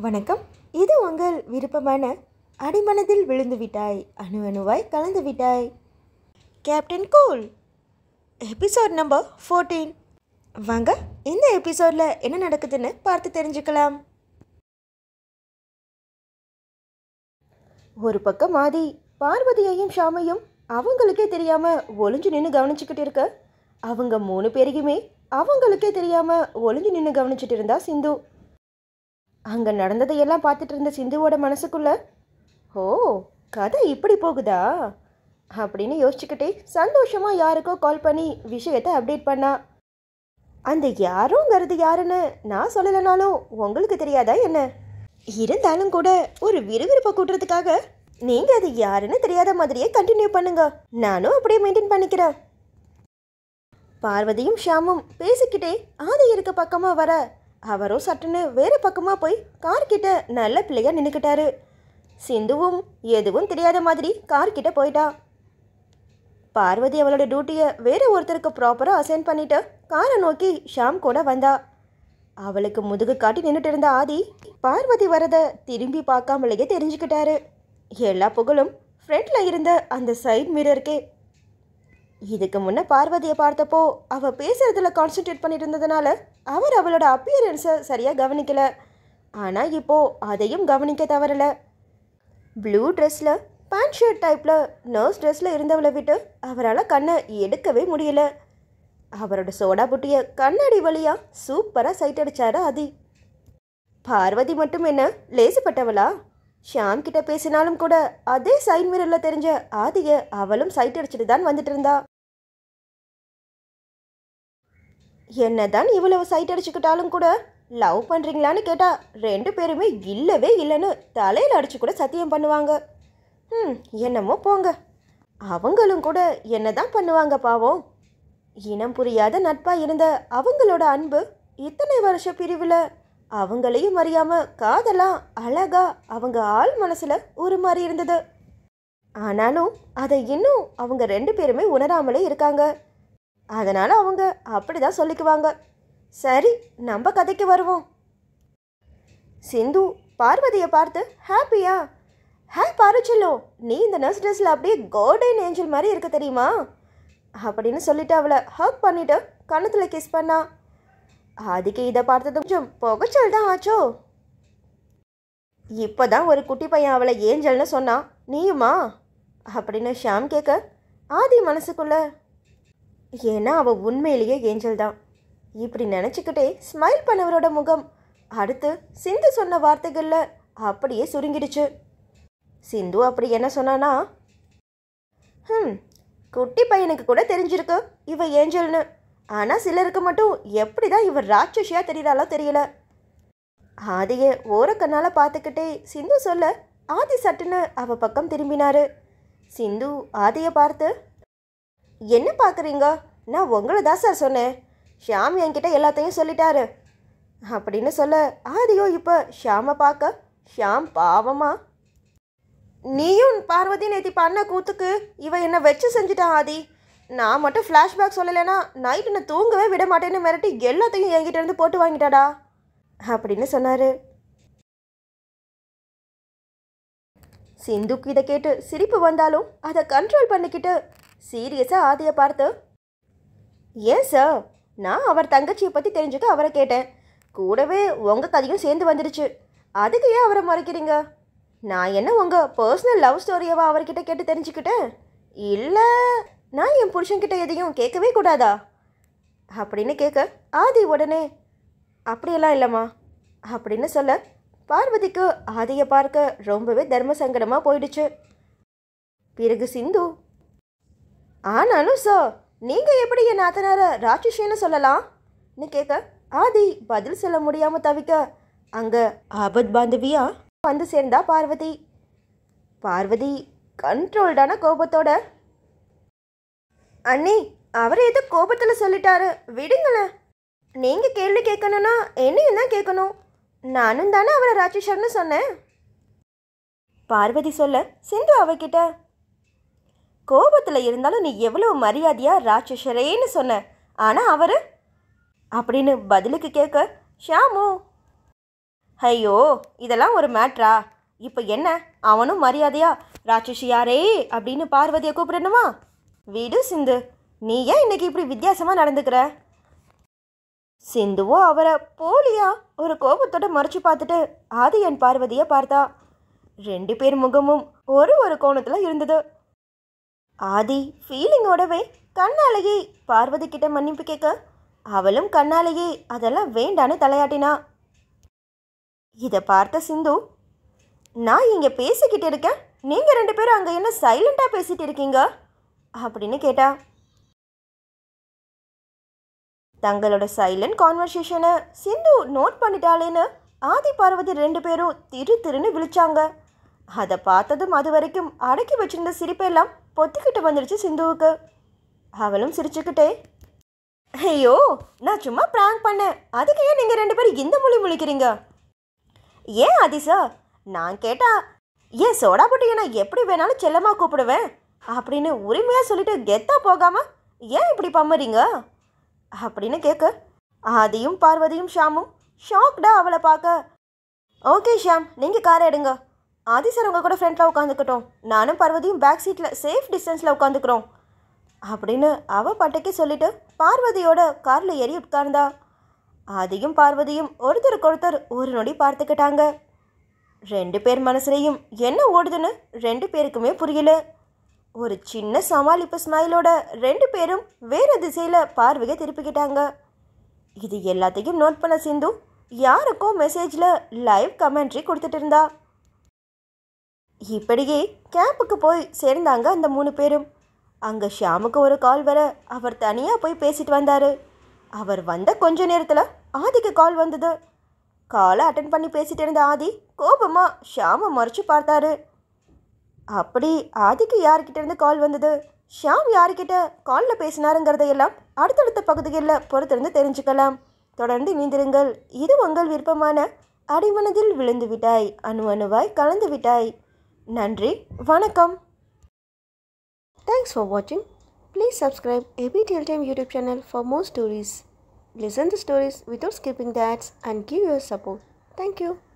வணக்கம் இது உங்கள் விருப்பமான அடிமனதில் விழுந்து விட்டாய் அணு அணுவாய் கலந்து விட்டாய் captain cool episode number fourteen வாங்க இந்த எபிசோடில் என்ன நடக்குதுன்னு பார்த்து தெரிஞ்சுக்கலாம் ஒரு பக்கம் ஆதி பார்வதியையும் ஷாமையும் அவங்களுக்கே தெரியாம ஒளிஞ்சு நின்று கவனிச்சுக்கிட்டு இருக்க அவங்க மூணு பேரையுமே அவங்களுக்கே தெரியாம ஒளிஞ்சு நின்று கவனிச்சுட்டு இருந்தா சிந்து அங்க நடந்ததையெல்லாம் பார்த்துட்டு இருந்த சிந்துவோட மனசுக்குள்ள ஓ கதை இப்படி போகுதா அப்படின்னு யோசிச்சுக்கிட்டே சந்தோஷமா யாருக்கோ கால் பண்ணி விஷயத்தை அப்டேட் பண்ணா அந்த யாரோங்கிறது யாருன்னு நான் சொல்லலைனாலும் உங்களுக்கு தெரியாதா என்ன இருந்தாலும் கூட ஒரு விறுவிறுப்பை கூட்டுறதுக்காக நீங்க அது யாருன்னு தெரியாத மாதிரியே கண்டினியூ பண்ணுங்க நானும் அப்படியே மெயின்டைன் பண்ணிக்கிறேன் பார்வதியும் ஷாமும் பேசிக்கிட்டே ஆதி இருக்க பக்கமா வர அவரும் சட்டுன்னு வேற பக்கமா போய் கார் கிட்ட நல்ல பிள்ளையா நின்னுக்கிட்டாரு சிந்துவும் எதுவும் தெரியாத மாதிரி கார் கிட்ட போயிட்டா பார்வதி அவளோட டியூட்டியை வேற ஒருத்தருக்கு ப்ராப்பராக அசைன் பண்ணிட்டு காரை நோக்கி ஷாம் கூட வந்தா அவளுக்கு முதுகு காட்டி நின்றுட்டு இருந்த ஆதி பார்வதி வரத திரும்பி பார்க்காமலேயே தெரிஞ்சுக்கிட்டாரு எல்லா புகழும் ஃப்ரண்ட்ல இருந்த அந்த சைட் மிரருக்கே இதுக்கு முன்ன பார்வதியை பார்த்தப்போ அவ பேசுறதுல கான்சென்ட்ரேட் பண்ணிட்டு இருந்ததுனால அவர் அவளோட அப்பியரன்ஸை சரியாக கவனிக்கல ஆனால் இப்போ அதையும் கவனிக்க தவறல ப்ளூ ட்ரெஸ்ஸில் பேண்ட் ஷர்ட் டைப்பில் நர்ஸ் ட்ரெஸ்ஸில் இருந்தவளை விட்டு அவரால் கண்ணை எடுக்கவே முடியல அவரோட சோடா புட்டியை கண்ணாடி வழியா சூப்பராக சைட் அடிச்சாரு ஆதி பார்வதி மட்டும் என்ன லேசுப்பட்டவளா ஷாம் கிட்ட பேசினாலும் கூட அதே சைட் மிரரில் தெரிஞ்ச ஆதிய அவளும் சைட் அடிச்சுட்டு தான் வந்துட்டு இருந்தா என்னதான் இவ்வளவு சைட் அடிச்சுக்கிட்டாலும் கூட லவ் பண்ணுறீங்களான்னு கேட்டால் ரெண்டு பேருமே இல்லவே இல்லைன்னு தலையில் அடிச்சு கூட சத்தியம் பண்ணுவாங்க ம் என்னமோ போங்க அவங்களும் கூட என்னதான் பண்ணுவாங்க பாவம் இனம் புரியாத நட்பாக இருந்த அவங்களோட அன்பு இத்தனை வருஷ பிரிவில் அவங்களையும் அறியாம காதலா அழகா அவங்க ஆள் மனசுல ஒரு மாதிரி இருந்தது ஆனாலும் அதை இன்னும் அவங்க ரெண்டு பேருமே உணராமலே இருக்காங்க அதனால அவங்க அப்படிதான் சொல்லிக்குவாங்க சரி நம்ம கதைக்கு வருவோம் சிந்து பார்வதியை பார்த்து ஹாப்பியா ஹாய் பாருச்செல்லோ நீ இந்த நர்ஸ் ட்ரெஸ்ஸில் அப்படியே கோல்டன் ஏஞ்சல் மாதிரி இருக்க தெரியுமா அப்படின்னு சொல்லிட்டு அவளை ஹக் பண்ணிட்டு கன்னத்தில் கிஸ் பண்ணா அதுக்கு இதை பார்த்தது கொஞ்சம் புகைச்சல் தான் ஆச்சோ இப்போதான் ஒரு குட்டி பையன் அவளை ஏஞ்சல்னு சொன்னான் நீயுமா அப்படின்னு ஷாம் கேட்க ஆதி மனசுக்குள்ள ஏன்னா அவள் உண்மையிலேயே ஏஞ்சல் தான் இப்படி நினச்சிக்கிட்டே ஸ்மைல் பண்ணவரோட முகம் அடுத்து சிந்து சொன்ன வார்த்தைகளில் அப்படியே சுருங்கிடுச்சு சிந்து அப்படி என்ன சொன்னானா ம் குட்டி பையனுக்கு கூட தெரிஞ்சிருக்கு இவ ஏஞ்சல்னு ஆனால் சிலருக்கு மட்டும் எப்படி தான் இவர் ராட்சசியாக தெரியறாளோ தெரியல ஆதியை ஓரக்கண்ணால் பார்த்துக்கிட்டே சிந்து சொல்ல ஆதி சட்டுன்னு அவ பக்கம் திரும்பினாரு சிந்து ஆதியை பார்த்து என்ன பார்க்குறீங்க நான் உங்களை தான் சார் சொன்னேன் ஷாம் என்கிட்ட எல்லாத்தையும் சொல்லிட்டாரு அப்படின்னு சொல்ல ஆதியோ இப்போ ஷாமை பார்க்க ஷாம் பாவமா நீயும் பார்வதி நேத்தி பண்ண கூத்துக்கு இவ என்ன வச்சு செஞ்சுட்டான் ஆதி நான் மட்டும் ஃப்ளாஷ்பேக் சொல்லலைன்னா நைட்டு நான் தூங்கவே விட மாட்டேன்னு மிரட்டி எல்லாத்தையும் என்கிட்ட இருந்து போட்டு வாங்கிட்டாடா அப்படின்னு சொன்னாரு சிந்துக்கு இதை கேட்டு சிரிப்பு வந்தாலும் அதை கண்ட்ரோல் பண்ணிக்கிட்டு சீரியஸாக ஆதியை பார்த்து ஏன் சார் நான் அவர் தங்கச்சியை பற்றி தெரிஞ்சுக்க அவரை கேட்டேன் கூடவே உங்கள் கதையும் சேர்ந்து வந்துடுச்சு அதுக்கு ஏன் அவரை மறைக்கிறீங்க நான் என்ன உங்கள் பர்சனல் லவ் ஸ்டோரியவா அவர்கிட்ட கேட்டு தெரிஞ்சுக்கிட்டேன் இல்லை நான் என் புருஷன்கிட்ட எதையும் கேட்கவே கூடாதா அப்படின்னு கேட்க ஆதி உடனே அப்படியெல்லாம் இல்லைம்மா அப்படின்னு சொல்ல பார்வதிக்கு ஆதியை பார்க்க ரொம்பவே தர்ம சங்கடமாக போயிடுச்சு பிறகு சிந்து ஆனாலும் சார் நீங்கள் எப்படி என் நாத்தனார ராட்சசின்னு சொல்லலாம்னு கேட்க ஆதி பதில் சொல்ல முடியாமல் தவிக்க அங்கே ஆபத் பாந்தவியா வந்து சேர்ந்தா பார்வதி பார்வதி கண்ட்ரோல்டான கோபத்தோட அண்ணி அவர் ஏதோ கோபத்தில் சொல்லிட்டாரு விடுங்களேன் நீங்கள் கேள்வி கேட்கணும்னா என்னையும் தான் கேட்கணும் நானும் தானே அவரை ராட்சசர்னு சொன்னேன் பார்வதி சொல்ல சிந்து அவகிட்ட கோபத்தில் இருந்தாலும் நீ எவ்வளவு மரியாதையா ராட்சசரேன்னு சொன்ன ஆனால் அவர் அப்படின்னு பதிலுக்கு கேட்க ஷாமு ஐயோ இதெல்லாம் ஒரு மேட்ரா இப்போ என்ன அவனும் மரியாதையா ராட்சசி யாரே அப்படின்னு பார்வதியை கூப்பிடணுமா வீடு சிந்து நீ ஏன் இன்னைக்கு இப்படி வித்தியாசமாக நடந்துக்கிற சிந்துவோ அவரை போலியா ஒரு கோபத்தோட மறைச்சு பார்த்துட்டு ஆதியன் பார்வதியை பார்த்தா ரெண்டு பேர் முகமும் ஒரு ஒரு கோணத்தில் இருந்தது ஆதி ஃபீலிங்கோடவே கண்ணாலேயே பார்வதி கிட்ட மன்னிப்பு கேட்க அவளும் கண்ணாலேயே அதெல்லாம் வேண்டான்னு தலையாட்டினா இதை பார்த்த சிந்து நான் இங்கே பேசிக்கிட்டு இருக்கேன் நீங்கள் ரெண்டு பேரும் அங்கே என்ன சைலண்ட்டாக பேசிட்டு இருக்கீங்க அப்படின்னு கேட்டா தங்களோட சைலண்ட் கான்வர்சேஷனை சிந்து நோட் பண்ணிட்டாளேன்னு ஆதி பார்வதி ரெண்டு பேரும் திரு திருன்னு விழிச்சாங்க அதை பார்த்ததும் அது வரைக்கும் அடக்கி வச்சிருந்த சிரிப்பெல்லாம் பொத்திக்கிட்டு வந்துடுச்சு சிந்துவுக்கு அவளும் சிரிச்சுக்கிட்டே ஐயோ நான் சும்மா ப்ராங்க் பண்ணேன் அதுக்கு ஏன் நீங்கள் ரெண்டு பேரும் இந்த மொழி முழிக்கிறீங்க ஏன் அதிசா நான் கேட்டா ஏன் சோடா புட்டியை நான் எப்படி வேணாலும் செல்லமாக கூப்பிடுவேன் அப்படின்னு உரிமையாக சொல்லிட்டு கெத்தா போகாம ஏன் இப்படி பம்மறீங்க அப்படின்னு கேட்க ஆதியும் பார்வதியும் ஷாமும் ஷாக்டா அவளை பார்க்க ஓகே ஷாம் நீங்கள் காரை எடுங்க ஆதி சார் உங்கள் கூட ஃப்ரண்ட்டில் உட்காந்துக்கட்டும் நானும் பார்வதியும் பேக் சீட்டில் சேஃப் டிஸ்டன்ஸில் உட்காந்துக்கிறோம் அப்படின்னு அவ பட்டைக்கு சொல்லிட்டு பார்வதியோட காரில் ஏறி உட்கார்ந்தா ஆதியும் பார்வதியும் ஒருத்தருக்கொருத்தர் ஒரு நொடி பார்த்துக்கிட்டாங்க ரெண்டு பேர் மனசுலையும் என்ன ஓடுதுன்னு ரெண்டு பேருக்குமே புரியல ஒரு சின்ன சமாளிப்பு ஸ்மைலோட ரெண்டு பேரும் வேறு திசையில் பார்வையை திருப்பிக்கிட்டாங்க இது எல்லாத்தையும் நோட் பண்ண சிந்து யாருக்கோ மெசேஜில் லைவ் கமெண்ட்ரி கொடுத்துட்டு இருந்தா இப்படியே கேம்புக்கு போய் சேர்ந்தாங்க அந்த மூணு பேரும் அங்கே ஷியாமுக்கு ஒரு கால் வர அவர் தனியாக போய் பேசிட்டு வந்தார் அவர் வந்த கொஞ்ச நேரத்தில் ஆதிக்கு கால் வந்தது காலை அட்டன் பண்ணி பேசிட்டு இருந்த ஆதி கோபமாக ஷியாமை மறைச்சு பார்த்தாரு அப்படி ஆதிக்கு யார்கிட்ட இருந்து கால் வந்தது ஷியாம் யார்கிட்ட காலில் பேசினாருங்கிறதையெல்லாம் அடுத்தடுத்த பகுதிகளில் பொறுத்திருந்து தெரிஞ்சுக்கலாம் தொடர்ந்து இணைந்திருங்கள் இது உங்கள் விருப்பமான அடிமனதில் விழுந்து விட்டாய் அணு அணுவாய் கலந்து விட்டாய் நன்றி வணக்கம் தேங்க்ஸ் ஃபார் வாட்சிங் please subscribe ABTL Time YouTube channel for more stories. Listen the stories without skipping the ads and give your support. Thank you.